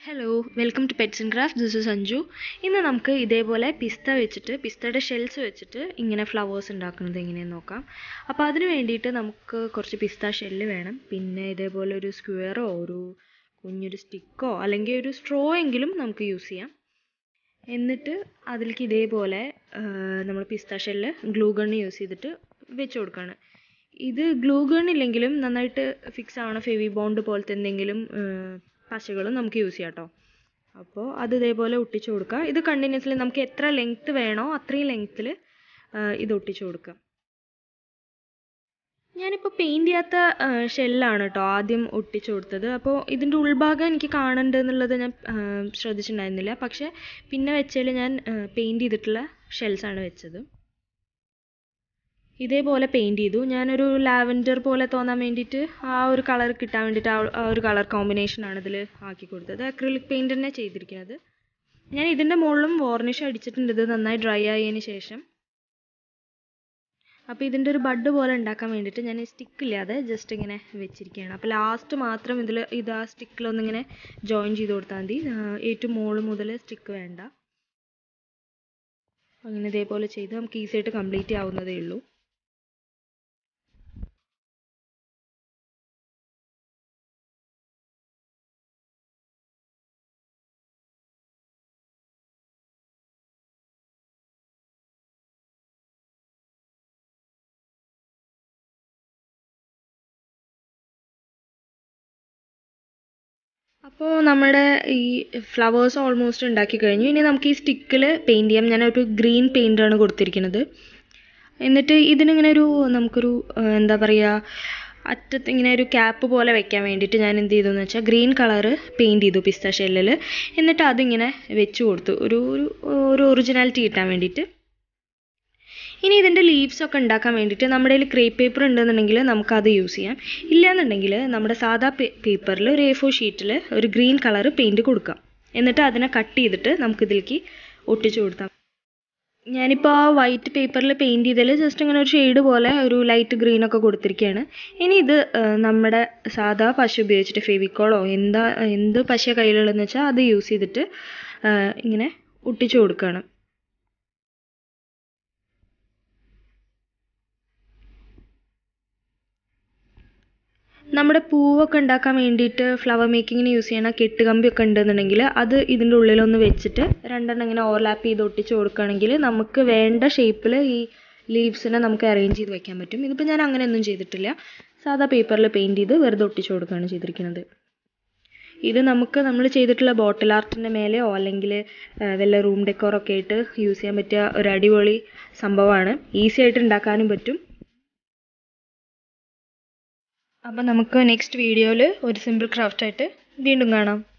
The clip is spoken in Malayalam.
hello welcome to pets and craft this is Anju ഇന്ന് നമുക്ക് ഇതേപോലെ പിസ്ത വെച്ചിട്ട് പിസ്തയുടെ ഷെൽസ് വെച്ചിട്ട് ഇങ്ങനെ ഫ്ലവേഴ്സ് ഉണ്ടാക്കുന്നത് എങ്ങനെയെന്ന് നോക്കാം അപ്പോൾ അതിന് വേണ്ടിയിട്ട് നമുക്ക് കുറച്ച് പിസ്ത ഷെല്ല് വേണം പിന്നെ ഇതേപോലെ ഒരു സ്ക്വയറോ ഒരു കുഞ്ഞൊരു സ്റ്റിക്കോ അല്ലെങ്കിൽ ഒരു സ്ട്രോ എങ്കിലും നമുക്ക് യൂസ് ചെയ്യാം എന്നിട്ട് അതിലേക്ക് ഇതേപോലെ നമ്മൾ പിസ്ത ഷെല്ല് ഗ്ലൂ ഗണ്ണ് യൂസ് ചെയ്തിട്ട് വെച്ച് കൊടുക്കുകയാണ് ഇത് ഗ്ലൂ ഗൺ ഇല്ലെങ്കിലും നന്നായിട്ട് ഫിക്സ് ആവണ ഫെവി ബോണ്ട് പോലത്തെ എന്തെങ്കിലും പശകളും നമുക്ക് യൂസ് ചെയ്യാം കേട്ടോ അപ്പോൾ അത് ഇതേപോലെ ഒട്ടിച്ചു കൊടുക്കുക ഇത് കണ്ടിന്യൂസ്ലി നമുക്ക് എത്ര ലെങ്ത്ത് വേണോ അത്രയും ലെങ്ത്തിൽ ഇത് ഒട്ടിച്ചു കൊടുക്കുക ഞാനിപ്പോൾ പെയിൻറ് ചെയ്യാത്ത ഷെല്ലാണ് കേട്ടോ ആദ്യം ഒട്ടിച്ചു കൊടുത്തത് അപ്പോൾ ഇതിൻ്റെ ഉൾഭാഗം എനിക്ക് കാണുന്നുണ്ട് എന്നുള്ളത് ഞാൻ ശ്രദ്ധിച്ചിട്ടുണ്ടായിരുന്നില്ല പക്ഷേ പിന്നെ വെച്ചതിൽ ഞാൻ പെയിൻറ് ചെയ്തിട്ടുള്ള ഷെൽസാണ് വെച്ചത് ഇതേപോലെ പെയിൻറ് ചെയ്തു ഞാനൊരു ലാവൻഡർ പോലെ തോന്നാൻ വേണ്ടിയിട്ട് ആ ഒരു കളർ കിട്ടാൻ വേണ്ടിയിട്ട് ആ ഒരു കളർ കോമ്പിനേഷനാണ് ഇതിൽ ആക്കി കൊടുത്തത് അക്രിലിക് പെയിൻറ് തന്നെ ചെയ്തിരിക്കുന്നത് ഞാൻ ഇതിൻ്റെ മുകളിലും വാർണിഷ് അടിച്ചിട്ടുണ്ട് ഇത് നന്നായി ഡ്രൈ ആയതിന് ശേഷം അപ്പോൾ ഇതിൻ്റെ ഒരു ബഡ് പോലെ ഉണ്ടാക്കാൻ വേണ്ടിയിട്ട് ഞാൻ സ്റ്റിക്ക് ഇല്ലാതെ ജസ്റ്റ് ഇങ്ങനെ വെച്ചിരിക്കുകയാണ് അപ്പോൾ ലാസ്റ്റ് മാത്രം ഇതിൽ ഇത് ആ സ്റ്റിക്കിലൊന്നിങ്ങനെ ജോയിൻ ചെയ്ത് കൊടുത്താൽ മതി ഏറ്റവും മുകളിൽ മുതൽ സ്റ്റിക്ക് വേണ്ട അങ്ങനെ ഇതേപോലെ ചെയ്ത് നമുക്ക് ഈസി ആയിട്ട് കംപ്ലീറ്റ് ചെയ്യാവുന്നതേ ഉള്ളൂ അപ്പോൾ നമ്മുടെ ഈ ഫ്ലവേഴ്സ് ഓൾമോസ്റ്റ് ഉണ്ടാക്കി കഴിഞ്ഞു ഇനി നമുക്ക് ഈ സ്റ്റിക്കിൽ പെയിൻറ് ചെയ്യാം ഞാനൊരു ഗ്രീൻ പെയിൻ്റാണ് കൊടുത്തിരിക്കുന്നത് എന്നിട്ട് ഇതിനിങ്ങനെ ഒരു നമുക്കൊരു എന്താ പറയുക അറ്റത്ത് ഇങ്ങനെ ഒരു ക്യാപ്പ് പോലെ വെക്കാൻ വേണ്ടിയിട്ട് ഞാൻ എന്ത് ചെയ്തു എന്ന് വെച്ചാൽ ഗ്രീൻ കളറ് പെയിൻറ് ചെയ്തു പിസ്ത ഷെല്ലിൽ എന്നിട്ട് അതിങ്ങനെ വെച്ച് കൊടുത്തു ഒരു ഒരു ഒറിജിനാലിറ്റി കിട്ടാൻ വേണ്ടിയിട്ട് ഇനി ഇതിൻ്റെ ലീവ്സ് ഒക്കെ ഉണ്ടാക്കാൻ വേണ്ടിയിട്ട് നമ്മുടെ കയ്യിൽ ക്രേപ്പ് പേപ്പർ ഉണ്ടെന്നുണ്ടെങ്കിൽ നമുക്കത് യൂസ് ചെയ്യാം ഇല്ലയെന്നുണ്ടെങ്കിൽ നമ്മുടെ സാധാ പേപ്പറിൽ ഒരു എ ഫോർ ഷീറ്റിൽ ഒരു ഗ്രീൻ കളർ പെയിൻറ് കൊടുക്കാം എന്നിട്ട് അതിനെ കട്ട് ചെയ്തിട്ട് നമുക്കിതിലേക്ക് ഒട്ടിച്ചു കൊടുത്താൽ ഞാനിപ്പോൾ ആ വൈറ്റ് പേപ്പറിൽ പെയിൻറ് ചെയ്തതിൽ ജസ്റ്റ് ഇങ്ങനെ ഒരു ഷെയ്ഡ് പോലെ ഒരു ലൈറ്റ് ഗ്രീൻ ഒക്കെ കൊടുത്തിരിക്കുകയാണ് ഇനി ഇത് നമ്മുടെ സാധാ പശ ഉപയോഗിച്ചിട്ട് ഫെവിക്കോളോ എന്താ എന്ത് പശ കയ്യിലുള്ളതെന്ന് വെച്ചാൽ അത് യൂസ് ചെയ്തിട്ട് ഇങ്ങനെ ഒട്ടിച്ചു കൊടുക്കുകയാണ് നമ്മുടെ പൂവൊക്കെ ഉണ്ടാക്കാൻ വേണ്ടിയിട്ട് ഫ്ലവർ മേക്കിങ്ങിന് യൂസ് ചെയ്യണ കെട്ടുകമ്പിയൊക്കെ ഉണ്ടെന്നുണ്ടെങ്കിൽ അത് ഇതിൻ്റെ ഉള്ളിലൊന്ന് വെച്ചിട്ട് രണ്ടെണ്ണം ഇങ്ങനെ ഓവർലാപ്പ് ചെയ്ത് ഒട്ടിച്ച് കൊടുക്കുകയാണെങ്കിൽ നമുക്ക് വേണ്ട ഷേപ്പിൽ ഈ ലീവ്സിനെ നമുക്ക് അറേഞ്ച് ചെയ്ത് വെക്കാൻ പറ്റും ഇതിപ്പോൾ ഞാൻ അങ്ങനെയൊന്നും ചെയ്തിട്ടില്ല സാധാ പേപ്പറിൽ പെയിൻറ് ചെയ്ത് വെറുതെ ഒട്ടിച്ച് കൊടുക്കുകയാണ് ചെയ്തിരിക്കുന്നത് ഇത് നമുക്ക് നമ്മൾ ചെയ്തിട്ടുള്ള ബോട്ടിൽ ആർട്ടിൻ്റെ മേലെയോ അല്ലെങ്കിൽ വല്ല റൂം ഡെക്കോറൊക്കെ ആയിട്ട് യൂസ് ചെയ്യാൻ പറ്റിയ ഒരു അടിപൊളി സംഭവമാണ് ഈസി ആയിട്ട് ഉണ്ടാക്കാനും പറ്റും അപ്പോൾ നമുക്ക് നെക്സ്റ്റ് വീഡിയോയിൽ ഒരു സിമ്പിൾ ക്രാഫ്റ്റായിട്ട് വീണ്ടും കാണാം